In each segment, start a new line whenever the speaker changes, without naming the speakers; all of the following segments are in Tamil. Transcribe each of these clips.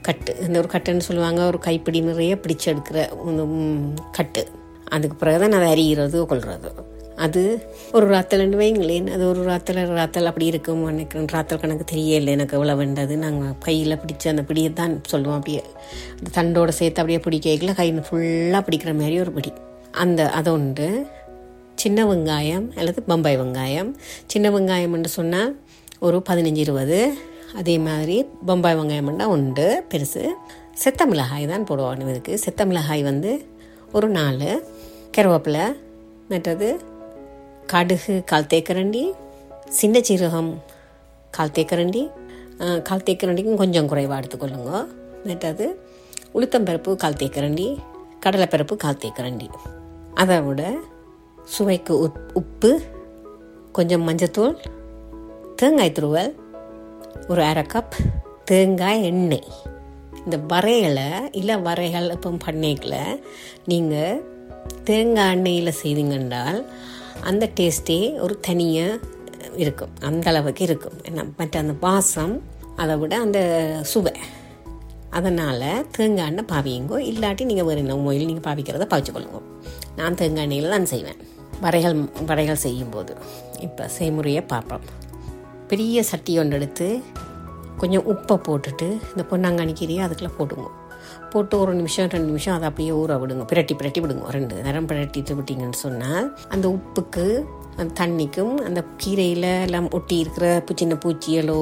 கட்டு இந்த ஒரு கட்டுன்னு சொல்லுவாங்க ஒரு கைப்பிடி நிறைய பிடிச்சு எடுக்கிற இந்த, ம், கட்டு அதுக்கு பிறகு தான் அதை அரிகிறது கொள்வது அது ஒரு ராத்தல்னு வைங்களேன் அது ஒரு ராத்தல் ராத்தல் அப்படி இருக்கும் எனக்கு ராத்தல் கணக்கு தெரியல எனக்கு எவ்வளோ வேண்டது நாங்கள் கையில் பிடிச்ச அந்த பிடியை தான் சொல்லுவோம் அப்படியே அந்த தண்டோட சேர்த்து அப்படியே பிடிக்கல கை ஃபுல்லாக பிடிக்கிற மாதிரி ஒரு பிடி அந்த அதை உண்டு சின்ன வெங்காயம் அல்லது பம்பாய் வெங்காயம் சின்ன வெங்காயம்னு சொன்னால் ஒரு பதினஞ்சு இருபது அதே மாதிரி பம்பாய் வெங்காயம்னா உண்டு பெருசு செத்த மிளகாய் தான் போடுவாங்க இதுக்கு செத்த மிளகாய் வந்து ஒரு நாலு கருவேப்பிலை மற்றது கடுகு கால் தேக்கரண்டி சின்ன சீரகம் கால் தேக்கரண்டி அஹ், கால் தேக்கரண்டிக்கும் கொஞ்சம் குறைவாக எடுத்துக்கொள்ளுங்க மற்றது உளுத்தம்பருப்பு கால் தேக்கரண்டி கடலைப்பருப்பு கால் தேக்கரண்டி அதை விட சுவைக்கு உப் உப்பு கொஞ்சம் மஞ்சத்தூள் தேங்காய் துருவல் ஒரு அரை கப் தேங்காய் எண்ணெய் இந்த வரைகளை இல்லை வரைகள் இப்போ பண்ணைகளை நீங்கள் தேங்காய் எண்ணெயில் செய்தீங்கன்றால் அந்த டேஸ்ட்டே ஒரு தனியாக இருக்கும் அந்த அளவுக்கு இருக்கும் என்ன மற்ற அந்த வாசம் அதை விட அந்த சுவை அதனால் தேங்காய் எண்ணெய் பாவியுங்கோ இல்லாட்டி நீங்கள் வேறு என்ன மொயில் நீங்கள் பாவிக்கிறத பாவிச்சுக்கொள்ளுங்க நான் தேங்காய் எண்ணெயில் தான் செய்வேன் வரைகள் வரைகள் செய்யும்போது இப்போ செய்முறையை பார்ப்போம் பெரிய சட்டி ஒன்று எடுத்து கொஞ்சம் உப்பை போட்டுட்டு இந்த பொன்னாங்கானி கீரையை அதுக்குள்ளே போடுங்க போட்டு ஒரு நிமிஷம் ரெண்டு நிமிஷம் அதை அப்படியே ஊற விடுங்க பிரட்டி பிரட்டி விடுங்க ரெண்டு நேரம் பிரட்டிட்டு விட்டீங்கன்னு சொன்னால் அந்த உப்புக்கு அந்த தண்ணிக்கும் அந்த கீரையில் எல்லாம் ஒட்டி இருக்கிற பூ- சின்ன பூச்சிகளோ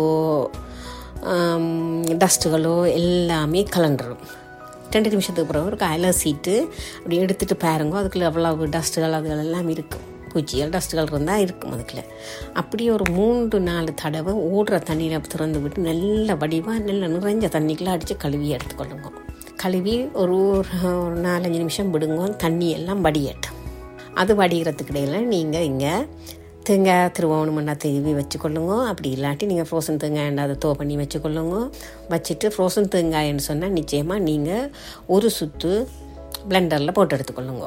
டஸ்ட்டுகளோ எல்லாமே கலண்டுரும் ரெண்டு நிமிஷத்துக்கு பிறகு ஒரு அலசிட்டு அப்படி எடுத்துட்டு பாருங்க அதுக்குள்ள அவ்வளவு டஸ்ட்டுகள் அதுகள் எல்லாம் இருக்கும் பூச்சிகள் டஸ்ட்டுகள் இருந்தால் இருக்கும் அதுக்குள்ள அப்படியே ஒரு மூன்று நாலு தடவை ஓடுற தண்ணியில் திறந்து விட்டு நல்ல வடிவாக நல்ல நிறைஞ்ச தண்ணிக்குள்ள அடித்து கழுவி எடுத்துக்கொள்ளுங்க கழுவி ஒரு ஒரு நாலஞ்சு நிமிஷம் விடுங்க தண்ணி எல்லாம் வடியட்டும் அது வடிகிறதுக்கு இடையில நீங்கள் இங்கே தேங்காய் திருவோணமெண்டா திருவி வச்சுக்கொள்ளுங்க அப்படி இல்லாட்டி நீங்கள் ஃப்ரோசன் தேங்காய் அதை தோ பண்ணி வச்சுக்கொள்ளுங்க வச்சுட்டு ஃப்ரோசன் தேங்காய்ன்னு சொன்னால் நிச்சயமாக நீங்கள் ஒரு சுத்து பிளெண்டரில் போட்டு எடுத்துக்கொள்ளுங்க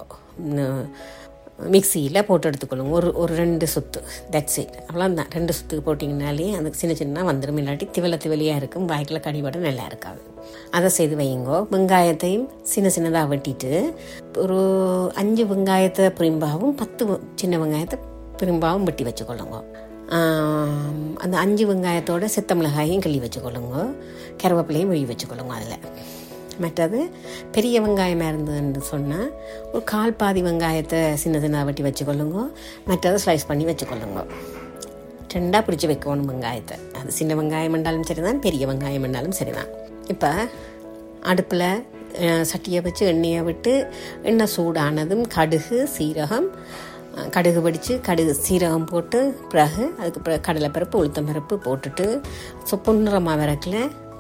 மிக்சியில் போட்டு எடுத்துக்கொள்ளுங்க ஒரு ஒரு ரெண்டு சுத்து தட்ஸ் இட் அவ்வளோதான் ரெண்டு சுத்துக்கு போட்டிங்கனாலே அது சின்ன சின்ன வந்துடும் இல்லாட்டி திவலை திவலையாக இருக்கும் வாய்க்கில் கடிபட நல்லா இருக்காது அதை செய்து வையுங்கோ வெங்காயத்தையும் சின்ன சின்னதாக வெட்டிட்டு ஒரு அஞ்சு வெங்காயத்தை பிரிம்பாவும் பத்து வெ- சின்ன வெங்காயத்தை பிரிம்பாவும் வெட்டி வச்சுக்கொள்ளுங்க ஆம், அந்த அஞ்சு வெங்காயத்தோட செத்த மிளகாயும் கிள்ளி வச்சுக்கொள்ளுங்க கருவேப்பிலையும் வெடி வச்சுக்கொள்ளுங்க அதில் மற்றது பெரிய வெங்காயமாக இருந்ததுன்னு சொன்னால் ஒரு கால் பாதி வெங்காயத்தை சின்ன சின்னதாக வெட்டி வச்சுக்கொள்ளுங்க மற்றதை ஸ்லைஸ் பண்ணி வச்சுக்கொள்ளுங்க ரெண்டாக பிடிச்சி வைக்கணும் வெங்காயத்தை அது சின்ன வெங்காயம் என்றாலும் சரிதான் பெரிய வெங்காயம் என்றாலும் சரிதான் இப்போ அடுப்பில் சட்டியை வச்சு எண்ணெயை விட்டு எண்ணெய் சூடானதும் கடுகு சீரகம் அஹ், கடுகு வெடித்து கடுகு சீரகம் போட்டு பிறகு அதுக்கு பிறகு கடலைப்பருப்பு உளுத்தம்பருப்பு போட்டுட்டு ஸோ பொன்னிறமாக விறக்கில்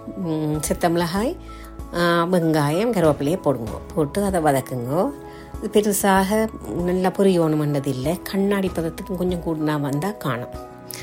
செத்த மிளகாய் அஹ், வெங்காயம் கருவேப்பிலையை போடுங்க போட்டு அதை வதக்குங்க இது பெருசாக நல்லா பொரியணுமன்றது இல்லை கண்ணாடி பதத்துக்கு கொஞ்சம் கூடுனா வந்தால் காணும்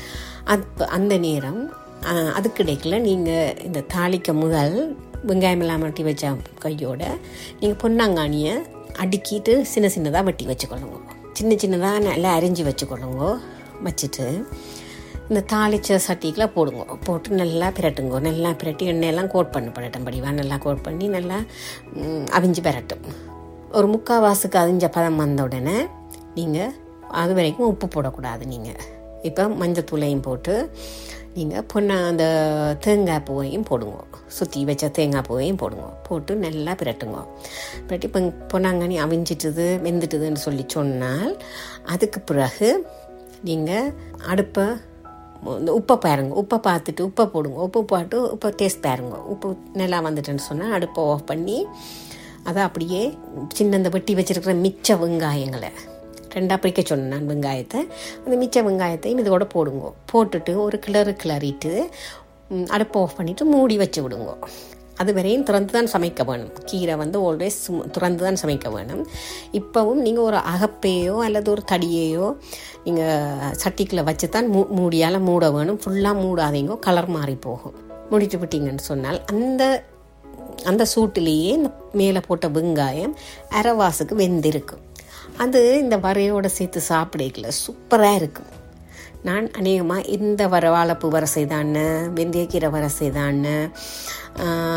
அப்போ அந்த நேரம் ஆஹ், அதுக்கு இடையில நீங்கள் இந்த தாளிக்க முதல் வெங்காயம் எல்லாம் வெட்டி வச்ச கையோட நீங்கள் பொன்னாங்கானியை அடுக்கிட்டு சின்ன சின்னதாக வெட்டி வச்சுக்கொள்ளுங்க சின்ன சின்னதாக நல்லா அரிஞ்சு வச்சுக்கொள்ளுங்க வச்சுட்டு இந்த தாளிச்ச சட்டிக்குள்ள போடுங்க போட்டு நல்லா பிரட்டுங்க நல்லா பிரட்டி எண்ணெயெல்லாம் கோட் பண்ணு படட்டும் படிவா நல்லா கோட் பண்ணி நல்லா ம், அவிஞ்சு பிரட்டும் ஒரு முக்கால்வாசுக்கு அவிஞ்ச பதம் வந்த உடனே நீங்கள் அது வரைக்கும் உப்பு போடக்கூடாது நீங்கள் இப்போ மஞ்சத்தூளையும் போட்டு நீங்கள் பொன்னா அந்த தேங்காய் பூவையும் போடுங்க சுற்றி வச்ச தேங்காய் பூவையும் போடுங்க போட்டு நல்லா பிரட்டுங்க பிரட்டி இப்போ பொன்னாங்கண்ணி அவிஞ்சிட்டுது வெந்துட்டுதுன்னு சொல்லி சொன்னால் அதுக்கு பிறகு நீங்கள் அடுப்பை இந்த உப்பை பாருங்க உப்பை பார்த்துட்டு உப்பை போடுங்க உப்பு போட்டு உப்பை டேஸ்ட் பாருங்க உப்பு நல்லா வந்துட்டுன்னு சொன்னால் அடுப்பை ஆஃப் பண்ணி அதை அப்படியே சின்ன இந்த வெட்டி வச்சிருக்கிற மிச்ச வெங்காயங்களை ரெண்டாக பிரிக்க சொன்னேன் நான் வெங்காயத்தை அந்த மிச்ச வெங்காயத்தையும் இதோட போடுங்க போட்டுட்டு ஒரு கிளறு கிளறிட்டு ம், அடுப்பை ஆஃப் பண்ணிவிட்டு மூடி வச்சு விடுங்க அது வரையும் திறந்து தான் சமைக்க வேணும் கீரை வந்து ஆல்வேஸ் திறந்து தான் சமைக்க வேணும் இப்போவும் நீங்கள் ஒரு அகப்பையோ அல்லது ஒரு தடியையோ நீங்கள் சட்டிக்குள்ளே வச்சு தான் மூ மூடியால் மூட வேணும் ஃபுல்லாக மூடாதீங்க கலர் மாறி போகும் மூடிட்டு விட்டீங்கன்னு சொன்னால் அந்த அந்த சூட்டிலேயே இந்த மேலே போட்ட வெங்காயம் அரைவாசுக்கு வெந்திருக்கும் அது இந்த வரையோட சேர்த்து சாப்பிடல சூப்பராக இருக்கும் நான் அநேகமாக இந்த வர வாழைப்பூ வரை செய்தான்னு வெந்தயக்கீரை வரை செய்தான்னு